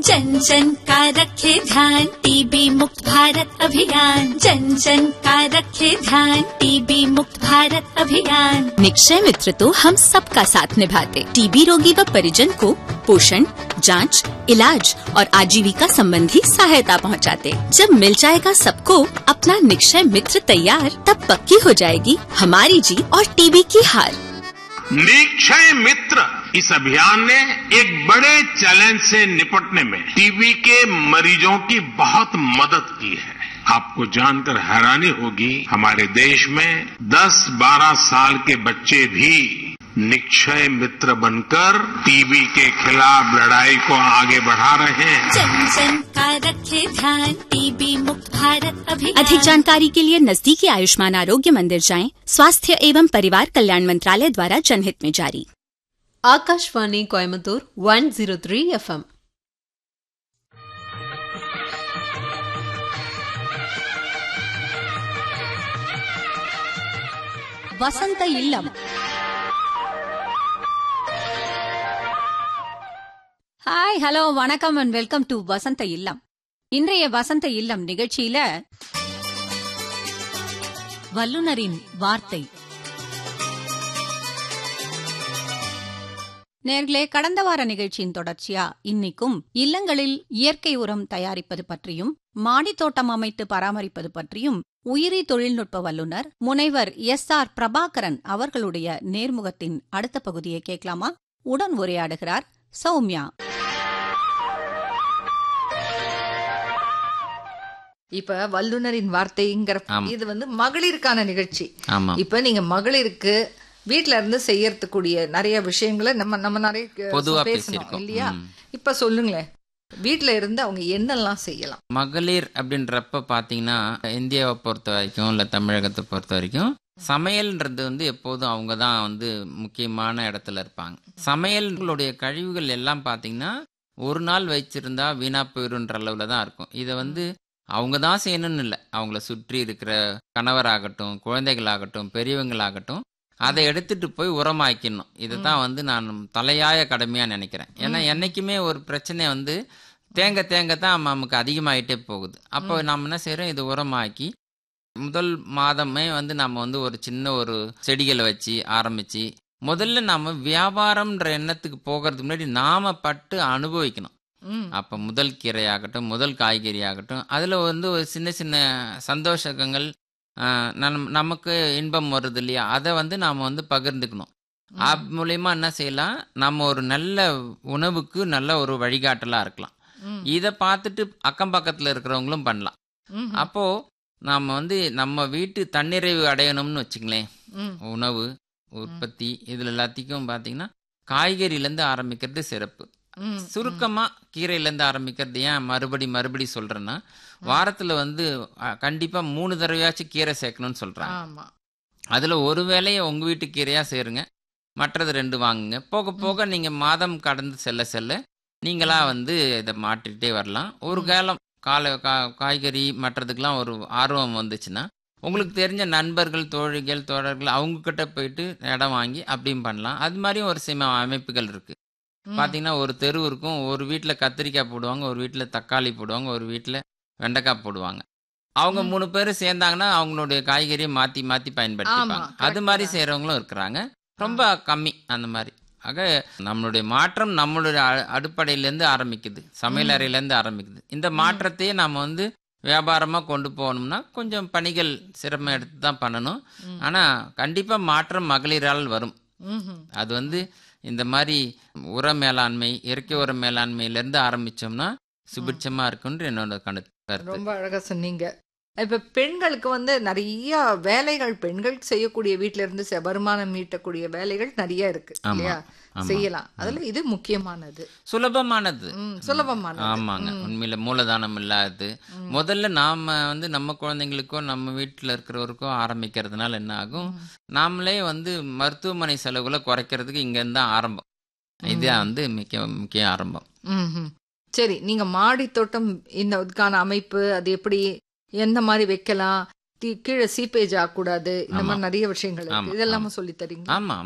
जन जन का रखे ध्यान टीबी मुक्त भारत अभियान जन जन का रखे ध्यान टीबी मुक्त भारत अभियान निक्षय मित्र तो हम सबका साथ निभाते टीबी रोगी व परिजन को पोषण जांच, इलाज और आजीविका संबंधी सहायता पहुंचाते। जब मिल जाएगा सबको अपना निक्षय मित्र तैयार तब पक्की हो जाएगी हमारी जीत और टीबी की हार निक्षय मित्र इस अभियान ने एक बड़े चैलेंज से निपटने में टीबी के मरीजों की बहुत मदद की है आपको जानकर हैरानी होगी हमारे देश में 10-12 साल के बच्चे भी निक्षय मित्र बनकर टीबी के खिलाफ लड़ाई को आगे बढ़ा रहे हैं जन जन का रखे ध्यान टीबी मुक्त भारत अभियान अधिक जानकारी के लिए नजदीकी आयुष्मान आरोग्य मंदिर जाएं स्वास्थ्य एवं परिवार कल्याण मंत्रालय द्वारा जनहित में जारी Akashvani Coimbatore one zero three FM வசந்த இல்லம் ஹாய் ஹலோ வணக்கம் அண்ட் வெல்கம் டு வசந்த இல்லம் இன்றைய வசந்த இல்லம் நிகழ்ச்சியில வல்லுனரின் வார்த்தை நேர்களே கடந்த வார நிகழ்ச்சியின் தொடர்ச்சியா இன்னைக்கும் இல்லங்களில் இயற்கை உரம் தயாரிப்பது பற்றியும் மாடித்தோட்டம் அமைத்து பராமரிப்பது பற்றியும் உயிரி தொழில்நுட்ப வல்லுநர் முனைவர் எஸ் ஆர் பிரபாகரன் அவர்களுடைய நேர்முகத்தின் அடுத்த பகுதியை கேட்கலாமா உடன் உரையாடுகிறார் சௌமியா இப்ப வல்லுனரின் வார்த்தைங்கிற ஆமா. இது வந்து மகளிருக்கான நிகழ்ச்சி ஆமா இப்ப நீங்க மகளிருக்கு வீட்ல இருந்து செய்யறதுக்கூடிய நிறைய விஷயங்களை நம்ம நம்ம நிறைய க- பொதுவா பேசணும் பேசியிருக்கோம். இல்லையா ம். இப்ப சொல்லுங்களேன் வீட்ல இருந்து அவங்க என்னெல்லாம் செய்யலாம் மகளிர் அப்படின்றப்ப பாத்தீங்கன்னா இந்தியாவை பொறுத்த வரைக்கும் இல்ல தமிழகத்தை பொறுத்த வரைக்கும் சமையல்ன்றது வந்து எப்போதும் அவங்க தான் வந்து முக்கியமான இடத்துல இருப்பாங்க சமையல்களுடைய கழிவுகள் எல்லாம் பாத்தீங்கன்னா ஒரு நாள் வச்சிருந்தா வீணா போயிருன்ற அளவுல தான் இருக்கும் இதை வந்து அவங்க தான் செய்யணும்னு இல்லை அவங்கள சுற்றி இருக்கிற கணவராகட்டும் குழந்தைகளாகட்டும் பெரியவங்களாகட்டும் அதை எடுத்துட்டு போய் உரமாக்கணும் இதை தான் வந்து நான் தலையாய கடமையா நினைக்கிறேன் ஏன்னா என்னைக்குமே ஒரு பிரச்சனை வந்து தேங்க தேங்க தான் நமக்கு அதிகமாயிட்டே போகுது அப்போ நம்ம என்ன செய்றோம் இது உரமாக்கி முதல் மாதமே வந்து நம்ம வந்து ஒரு சின்ன ஒரு செடிகளை வச்சு ஆரம்பிச்சு முதல்ல நம்ம வியாபாரம்ன்ற எண்ணத்துக்கு போகிறதுக்கு முன்னாடி நாம பட்டு அனுபவிக்கணும் ம். அப்போ முதல் கீரையாகட்டும் முதல் காய்கறி ஆகட்டும் அதில் வந்து ஒரு சின்ன சின்ன சந்தோஷங்கள் ஆஹ், நம்- நமக்கு இன்பம் வருது இல்லையா அதை வந்து நாம் வந்து பகிர்ந்துக்கணும் அது மூலயமா என்ன செய்யலாம் நம்ம ஒரு நல்ல உணவுக்கு நல்ல ஒரு வழிகாட்டலாக இருக்கலாம் ம். இதை பார்த்துட்டு அக்கம் பக்கத்தில் இருக்கிறவங்களும் பண்ணலாம் ம். அப்போ நாம் வந்து நம்ம வீட்டு தன்னிறைவு அடையணும்னு வச்சுங்களேன் ம். உணவு உற்பத்தி இதில் எல்லாத்தையும் பார்த்தீங்கன்னா காய்கறியிலேருந்து ஆரம்பிக்கிறது சிறப்பு ம். சுருக்கமா கீரையிலேருந்து ஆரம்பிக்கிறது ஏன் மறுபடி மறுபடி சொல்றேன்னா வாரத்துல வந்து அ, கண்டிப்பா மூணு தடவையாச்சும் கீரை சேர்க்கணும்னு சொல்றாங்க ஆமா அதுல ஒரு வேலையை உங்க வீட்டு கீரையா சேருங்க மற்றது ரெண்டு வாங்குங்க போக போக நீங்க மாதம் கடந்து செல்ல செல்ல நீங்களா வந்து இதை மாற்றிட்டே வரலாம் ஒரு காலம் காலை கா காய்கறி மற்றதுக்கெல்லாம் ஒரு ஆர்வம் வந்துச்சுன்னா உங்களுக்கு தெரிஞ்ச நண்பர்கள் தோழிகள் தோழர்கள் அவங்க கிட்ட போயிட்டு இடம் வாங்கி அப்படியும் பண்ணலாம் அது மாதிரியும் ஒரு சில அமைப்புகள் இருக்கு ம். பார்த்தீங்கன்னா ஒரு தெரு இருக்கும் ஒரு வீட்டில் கத்திரிக்காய் போடுவாங்க ஒரு வீட்டில் தக்காளி போடுவாங்க ஒரு வீட்டில் வெண்டைக்காய் போடுவாங்க அவங்க மூணு பேர் சேர்ந்தாங்கன்னா அவங்களுடைய காய்கறியை மாற்றி மாற்றி பயன்படுத்திப்பாங்க ஆமா, அது correct மாதிரி தான். செய்கிறவங்களும் இருக்கிறாங்க ரொம்ப கம்மி அந்த மாதிரி ஆக நம்மளுடைய மாற்றம் நம்மளுடைய அ- அடுப்படையிலேருந்து ஆரம்பிக்குது சமையல் அறையிலேருந்து ஆரம்பிக்குது இந்த மாற்றத்தையே நாம் வந்து வியாபாரமாக கொண்டு போகணும்னா கொஞ்சம் பணிகள் சிரமம் எடுத்து தான் பண்ணணும் ஆனால் கண்டிப்பாக மாற்றம் மகளிரால் வரும் ம்ஹும். அது வந்து இந்த மாதிரி உர மேலாண்மை இயற்கை உர மேலாண்மையிலேருந்து ஆரம்பிச்சோம்னா சுபிட்சமா இருக்குன்ற என்னோட கணு கருத்து ரொம்ப அழகா சொன்னீங்க இப்ப பெண்களுக்கு வந்து நிறைய வேலைகள் பெண்கள் செய்யக்கூடிய வீட்ல இருந்து செ- வருமானம் ஈட்டக்கூடிய வேலைகள் நிறைய இருக்கு ஆமா, இல்லையா ஆமா. செய்யலாம் அதுல இது முக்கியமானது சுலபமானது ம், சுலபமானது ஆமாங்க உண்மையில மூலதானம் இல்லாது முதல்ல நாம வந்து நம்ம குழந்தைங்களுக்கோ நம்ம வீட்டில் இருக்கிறவருக்கோ ஆரம்பிக்கிறதுனால என்ன ஆகும் நாமளே வந்து மருத்துவமனை செலவுகளை குறைக்கிறதுக்கு இங்கேருந்து தான் ஆரம்பம் இதுதான் வந்து முக்கிய முக்கிய ஆரம்பம் ம்ஹும். சரி நீங்க மாடி தோட்டம் இந்த இதுக்கான அமைப்பு அது எப்படி எந்த மாதிரி வைக்கலாம் தி- கீழே சீப்பேஜ் ஆகக்கூடாது இந்த ஆமா. மாதிரி நிறைய விஷயங்கள் ஆமா, இருக்கு இதெல்லாம ஆமா. சொல்லி தரீங்க ஆமா